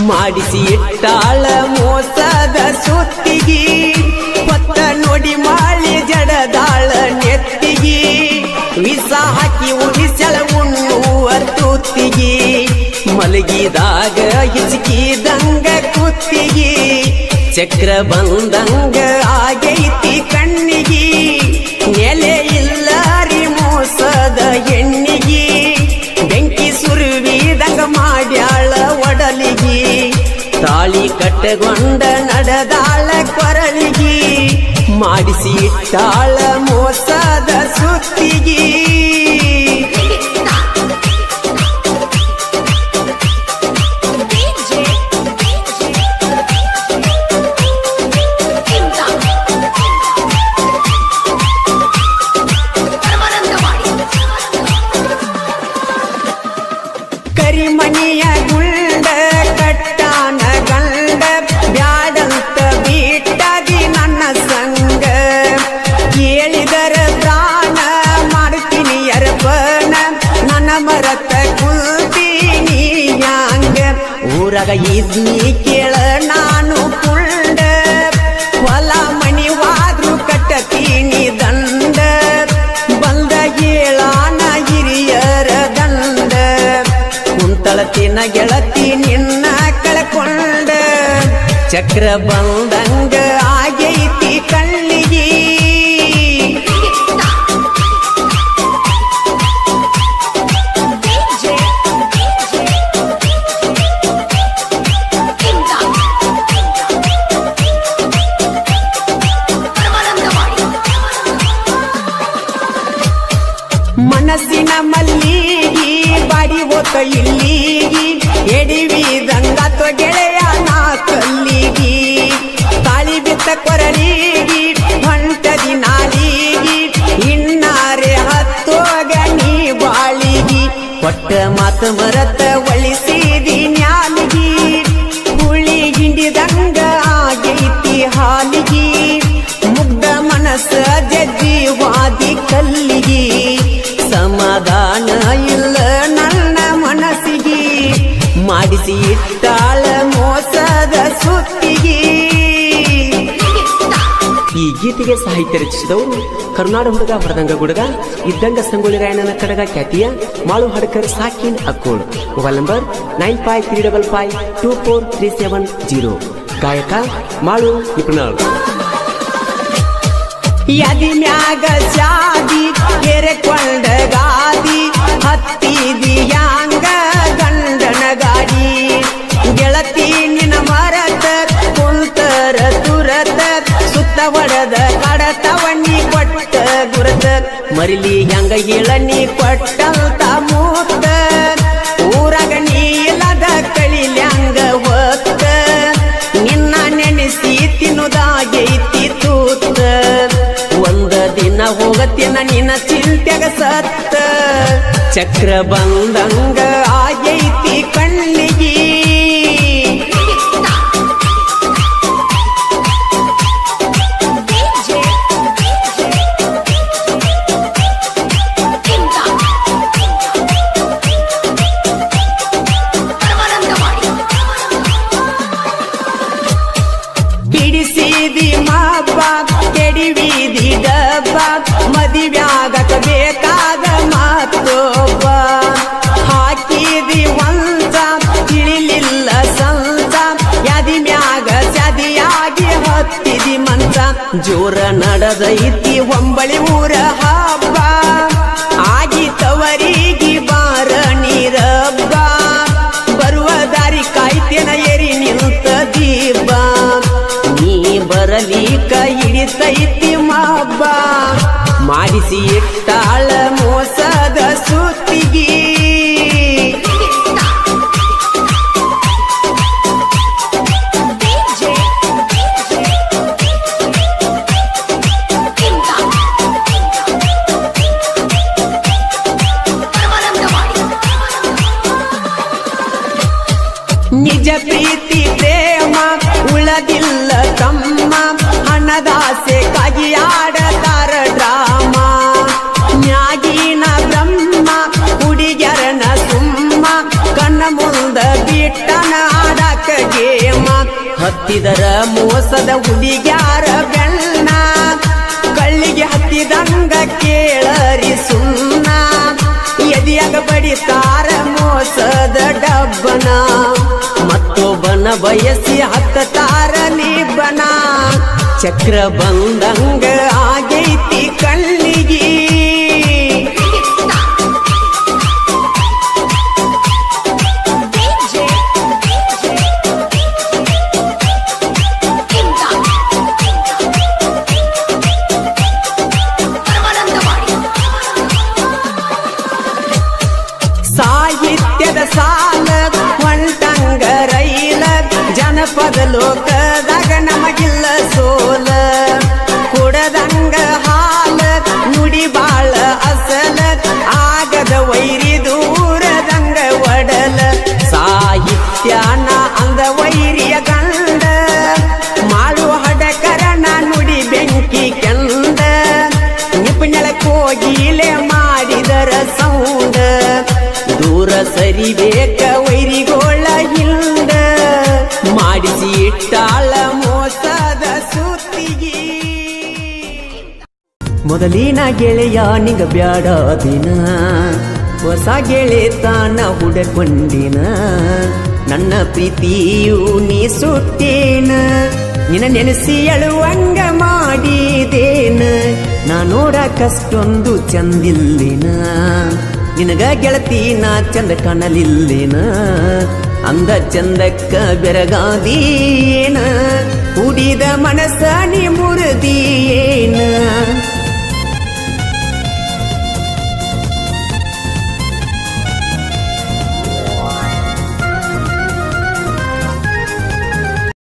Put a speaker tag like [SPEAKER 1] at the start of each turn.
[SPEAKER 1] ಮಾಡಿಸಿ ಇಟ್ಟಾಳ ಮೋಸದ ಸುತ್ತಿಗಿ ಹೊತ್ತ ನೋಡಿ ಮಾಳಿ ಜಡದಾಳ ನೆತ್ತಿಗಿ ವಿಷ ಹಾಕಿ ಉಳಿಸಳ ಉಣ್ಣುವ ತುತ್ತಿಗಿ ಮಲಗಿದಾಗ ಹಿಚಕಿದಂಗ ಕುತ್ತಿಗಿ ಚಕ್ರ ಬಂದಂಗ ಆಗೈತಿ ಕಣ್ಣಿಗಿ ನೆಲೆ ಇಲ್ಲಾರಿ ಮೋಸದ ಹೆಣ್ಣಿಗಿ ಬೆಂಕಿ ಸುರುವಿದಂಗ ಮಾಡ್ಯಾಳ ಒಡಲಿಗಿ ತಾಳಿ ಕಟ್ಟಗೊಂಡ ನಡೆದಾಳ ಕೊರಳಿಗಿ ಮಾಡಿಸಿ ಇಟ್ಟಾಳ ಮೋಸದ ಸುತ್ತಿಗಿ ಕರಿಮಣಿಯ ಗುಂಡ ಕಟ್ಟಾನ ಗಂಡ ಬ್ಯಾಡಂತ ಬಿಟ್ಟದಿ ನನ್ನ ಸಂಗ ಕೇಳಿದರ ಪ್ರಾಣ ಮಾಡ್ತೀನಿ ಅರ್ಪಣ ನನ್ನ ಮರತ ಕುಲ್ತೀನಿ ಯಾಂಗ ಊರಾಗ ಇದ್ನಿ ಕೇಳ ನಾನು ಕುಂಡ ಹೊಲ ಮಣಿ ವಾದ್ರು ಕಟ್ಟತೀನಿ ದಂಡ ಬಂದ ಹೇಳಾನ ಹಿರಿಯರ ದಂಡ ಕುಂತಳತಿನ ಗೆಳತಿ ನಿನ್ನ ಕಳ್ಕೊಂಡ ಚಕ್ರ ಬಂದಂಗ ಆಗೈತಿ ಕಣ್ಣಿಗಿ ಮನಸ್ಸಿನ ಮಲ್ಲಿಗಿ ಬಾಡಿ ಓತ ಇಲ್ಲಿಗಿ ಎಡಿವಿದಂಗ ಗೆಳೆಯ ನಾ ಕಲ್ಲಿಗಿ ತಾಳಿ ಬಿತ್ತ ಕೊರಳಿಗಿ ಹೊಂಟದಿ ನಾಲಿಗಿ ಇನ್ನಾರೆ ಹತ್ತೋಗ ನೀ ಬಾಳಿಗಿ ಕೊಟ್ಟ ಮಾತು ಮರತ ಒಳಿಸಿದಿ ನ್ಯಾಲಿಗಿ ಹುಳಿ ಹಿಂಡಿದಂಗ ಆಗೈತಿ ಹಾಲಿಗಿ ಮುಗ್ಧ ಮನಸ್ಸ ಜಜ್ಜಿ ವಾದಿ ಕಲ್ಲಿಗಿ ಸಮಾಧಾನ ಇಲ್ಲ ನನ್ನ ಮನಸ್ಸಿಗೆ ಮಾಡಿಸಿ ಇಟ್ಟಾಳ ಮೋಸದ ಸುತ್ತಿಗೆ ಈ ಗೀತೆಗೆ ಸಾಹಿತ್ಯ ರಚಿಸಿದವರು ಕರುನಾಡ ಹುಡುಗ ಹೊರದಂಗ ಗುಡುಗ ಇದ್ದಂಗ ಸಂಗೊಳ್ಳಿ ರಾಯಣ್ಣನ ಕಡಗ ಖ್ಯಾತಿಯ ಮಾಳು ಹಡಕರ್ ಸಾಕಿನ್ Akkol mobile number nine five three double five two four three seven zero ಗಾಯಕ ಮಾಳು ನಿಪುಣಾಳ್ ಯದಿ ಮ್ಯಾಗ ಶಾದಿ ಕೆರೆಕೊಂಡ ಗಾದಿ ಹತ್ತಿದಿ ಯಾಂಗ ಗಂಡನ ಗಾಡಿ ಗೆಳತಿ ನಿನ ಮರತ ಕುಂತರ ತುರತ ಸುತ್ತ ಹೊಡೆದ ಕಡತವಣ್ಣಿ ಕೊಟ್ಟ ಗುರತ ಮರಿಲಿ ಹೆಂಗ ಹೇಳನಿ ಕೊಟ್ಟಂತ ಮೂತ ಊರಾಗ ನೀಲದ ಕಳಿಲ್ಯಾಂಗ ಹೊತ್ತ ನಿನ್ನ ನೆನೆಸಿ ತಿನ್ನುದಾಗೈತಿ ತೂತ ಒಂದ ದಿನ ಹೋಗತ್ತಿನ ನಿನ್ನ ಚಿಂತೆಗ ಸತ್ತ ಚಕ್ರ ಬಂದಂಗ ಆಗೈತಿ ಕಣ್ಣಿಗಿ ಬಿಡಿಸಿದಿ ಮಾಪ ಕೆಡಿವಿದಿ ಡಬ್ಬ ಮದಿವ್ಯಾಗಕ ಬೇಕಾದ ಮಾತೊಬ್ಬ ಹಾಕಿದಿ ಒಂದ ತಿಳಿಲಿಲ್ಲ ಸಂತ ಯದಿ ಮ್ಯಾಗ ಸದಿಯಾಗಿ ಹತ್ತಿದಿ ಮಂತ ಜೋರ ನಡೆದೈತಿ ಒಂಬಳಿ ಊರ ಹಬ್ಬ ಆಗಿತವರಿಗೆ ಬಾರ ನೀರಬ್ಬ ಬರುವ ದಾರಿ ಕಾಯ್ತೇನ ಎರಿ ನಿಂತ ದೀಪ ನೀ ಬರಲಿಕ ಹಿಡಿತೈತಿ ಮಾಬ್ಬ ಮಾಡಿಸಿ ಇಟ್ಟಾಳ ಮೋಸದ ಸುತ್ತಿಗಿ ನಿಜ ಪ್ರೀತಿ ಪ್ರೇಮ ಉಳದಿಲ್ಲ ತಮ್ಮ ಹಣದಾಸೆ ಕಗಿಯಾಡತಾರ ಡ್ರಾಮ ನ್ಯಾಗಿನ ಬ್ರಹ್ಮ ಹುಡುಗ್ಯರನ ಸುಮ್ಮ ಕಣ್ಣ ಮುಂದ ಬಿಟ್ಟನ ಆಡಕ ಹತ್ತಿದರ ಮೋಸದ ಹುಡುಗ್ಯಾರ ಬೆನ್ನ ಕಳ್ಳಿಗೆ ಹತ್ತಿದಂಗ ಕೇಳರಿ ಸುನ್ನ ಎದಿಯಾಗ ಬಡಿತಾರ ಮೋಸದ ಡಬ್ಬನ ಮತ್ತೊಬ್ಬನ ಬಯಸಿ ಹತ್ತತಾರ ನಿಬ್ಬನ ಚಕ್ರ ಬಂದಂಗ ಆಗೈತಿ ಕಣ್ಣಿಗೆ
[SPEAKER 2] DJ, ಪರಮಾನಂದವಾಡಿ
[SPEAKER 1] ಸಾಹಿತ್ಯದ ಸಾಲ ಹೊಂಟಂಗ ರೈಲ ಜನಪದ ಲೋಕದಾಗ ನಮಗಿಲ್ಲ ಸೋಲ ಕುಡದಂಗ ಹಾಲ ನುಡಿ ಬಾಳ ಅಸಲ ಆಗದ ವೈರಿ ದೂರದಂಗ ಒಡಲ ಸಾಹಿತ್ಯನ ಅಂದ ವೈರಿಯ ಗಂಡ ಮಾಡು ಹಡಕರನ ನುಡಿ ಬೆಂಕಿ ಕೆಂದ ನಿಪುಣಳ ಕೋಗಿಲೆ ಮಾಡಿದರ ಸೌಂಡ ದೂರ ಸರಿಬೇಕ ವೈರಿಗೋಳ ಹಿಂದ ಮಾಡಿಸಿ ಇಟ್ಟಾಳ ಮೋಸದ ಸುತ್ತಿಗೆ ಮೊದಲಿನ ಗೆಳೆಯ ನಿಗ ಬ್ಯಾಡ ದಿನ ಹೊಸ ಗೆಳೆತನ ಹುಡಕೊಂಡಿನ ನನ್ನ ಪ್ರೀತಿಯು ನೀ ಸುಟ್ಟೇನ ನಿನ್ನ ನೆನೆಸಿ ಅಳುವಂಗ ಮಾಡಿದೇನ ನಾ ನೋಡಕಷ್ಟೊಂದು ಚಂದಿಲ್ಲಿನ ನಿನಗ ಗೆಳತಿ ನಾ ಚಂದ ಕಾಣಲಿಲ್ಲಿನ ಅಂದ ಚಂದಕ್ಕ ಬೆರಗಾದೀನ ಉಡಿದ ಮನಸ್ಸ ನೀ ಮುರಿದೀಯೇನ